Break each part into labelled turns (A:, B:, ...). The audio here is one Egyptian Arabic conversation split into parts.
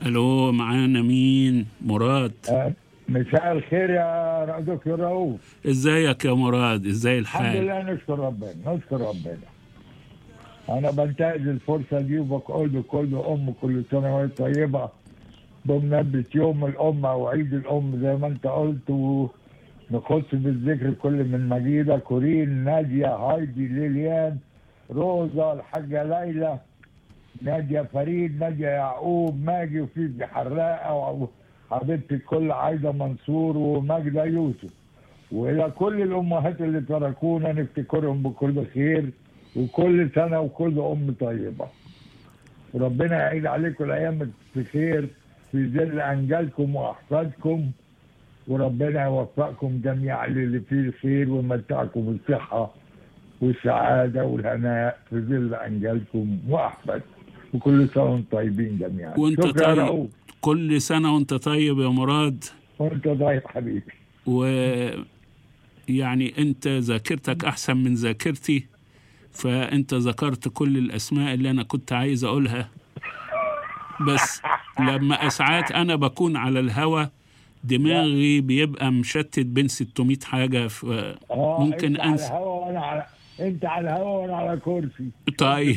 A: الو معانا مين مراد
B: آه، مساء الخير يا دكتور رؤوف
A: ازيك يا مراد ازاي
B: الحمد
A: الحال
B: لله نشكر ربنا نشكر ربنا انا بنتهز الفرصه دي وبقول لكل ام كل سنه وهي طيبه بمناسبه يوم الام او عيد الام زي ما انت قلت ونخص بالذكر كل من مجيده كورين ناديه هايدي ليليان روزا الحاجه ليلى ناديه فريد ناديه يعقوب ماجي وفيفي حراقه وحبيبتي الكل عايده منصور وماجده يوسف والى كل الامهات اللي تركونا نفتكرهم بكل خير وكل سنه وكل ام طيبه ربنا يعيد عليكم الايام بخير في ظل انجالكم واحفادكم وربنا يوفقكم جميعا للي فيه الخير ويمتعكم بالصحه والسعاده والهناء في ظل انجالكم واحفادكم وكل سنه وانتم طيبين جميعا
A: وانت
B: شكرا يا
A: طيب
B: رؤوف.
A: كل سنه وانت طيب يا مراد
B: وانت طيب حبيبي
A: و يعني انت ذاكرتك احسن من ذاكرتي فانت ذكرت كل الاسماء اللي انا كنت عايز اقولها بس لما اسعات انا بكون على الهوا دماغي بيبقى مشتت بين 600 حاجه ف
B: اه
A: ممكن
B: انت على
A: انسى
B: الهوا وانا على انت على الهوا وانا على كرسي
A: طيب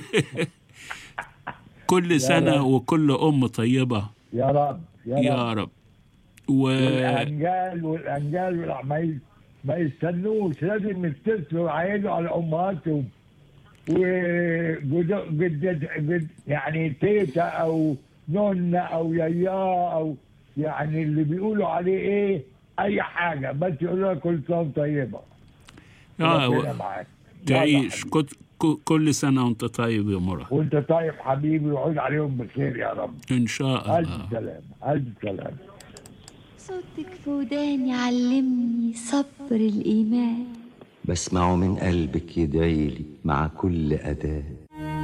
A: كل سنه
B: رب.
A: وكل ام طيبه
B: يا رب يا رب
A: يا رب و
B: والانجال والانجال والع- ما ي- ما يستنوش لازم يتصلوا ويعيدوا على امهاتهم وجد جد جد يعني تيتا او نونة او يايا او يعني اللي بيقولوا عليه ايه اي حاجه بس يقولوا لها كل سنه وأنت طيبه
A: آه،
B: ربنا
A: و-
B: معاك
A: تعيش كت- ك- كل سنه وانت طيب يا مراد
B: وانت طيب حبيبي وعود عليهم بخير يا رب
A: ان شاء
B: الف
A: الله
B: سلامه الف سلامه
C: صوتك في وداني علمني صبر الإيمان
D: بسمعه من قلبك يدعيلي مع كل أذان